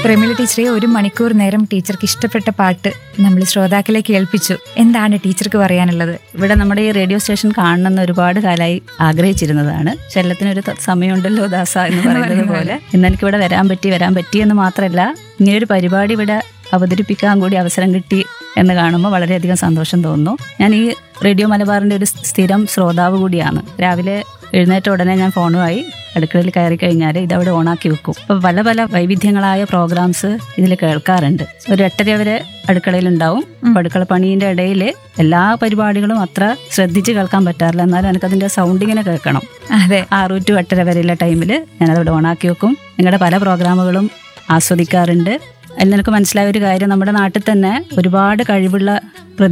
പ്രമിള ടീച്ചറെ ഒരു മണിക്കൂർ നേരം ടീച്ചർക്ക് ഇഷ്ടപ്പെട്ട പാട്ട് നമ്മൾ ശ്രോതാക്കളെ കേൾപ്പിച്ചു എന്താണ് ടീച്ചർക്ക് പറയാനുള്ളത് ഇവിടെ നമ്മുടെ ഈ റേഡിയോ സ്റ്റേഷൻ കാണണമെന്ന് ഒരുപാട് കാലമായി ആഗ്രഹിച്ചിരുന്നതാണ് ശല്യത്തിനൊരു ത- സമയമുണ്ടല്ലോ ദാസ എന്ന് പറയുന്നത് പോലെ ഇന്ന് എനിക്ക് ഇവിടെ വരാൻ പറ്റി വരാൻ പറ്റി എന്ന് മാത്രമല്ല ഇങ്ങനൊരു പരിപാടി ഇവിടെ അവതരിപ്പിക്കാൻ കൂടി അവസരം കിട്ടി എന്ന് കാണുമ്പോൾ വളരെയധികം സന്തോഷം തോന്നുന്നു ഞാൻ ഈ റേഡിയോ മലബാറിന്റെ ഒരു സ്ഥിരം ശ്രോതാവ് കൂടിയാണ് രാവിലെ എഴുന്നേറ്റ ഉടനെ ഞാൻ ഫോണുമായി അടുക്കളയിൽ കയറി കഴിഞ്ഞാൽ ഇതവിടെ ഓണാക്കി വെക്കും അപ്പോൾ പല പല വൈവിധ്യങ്ങളായ പ്രോഗ്രാംസ് ഇതിൽ കേൾക്കാറുണ്ട് ഒരു എട്ടര വരെ അടുക്കളയിലുണ്ടാവും അപ്പോൾ അടുക്കള പണീൻ്റെ ഇടയിൽ എല്ലാ പരിപാടികളും അത്ര ശ്രദ്ധിച്ച് കേൾക്കാൻ പറ്റാറില്ല എന്നാലും എനിക്കതിൻ്റെ സൗണ്ട് ഇങ്ങനെ കേൾക്കണം അതെ ആറ് ടു എട്ടര വരെയുള്ള ടൈമിൽ ഞാനതവിടെ ഓണാക്കി വെക്കും നിങ്ങളുടെ പല പ്രോഗ്രാമുകളും ആസ്വദിക്കാറുണ്ട് അതിൽ എനിക്ക് മനസ്സിലായ ഒരു കാര്യം നമ്മുടെ നാട്ടിൽ തന്നെ ഒരുപാട് കഴിവുള്ള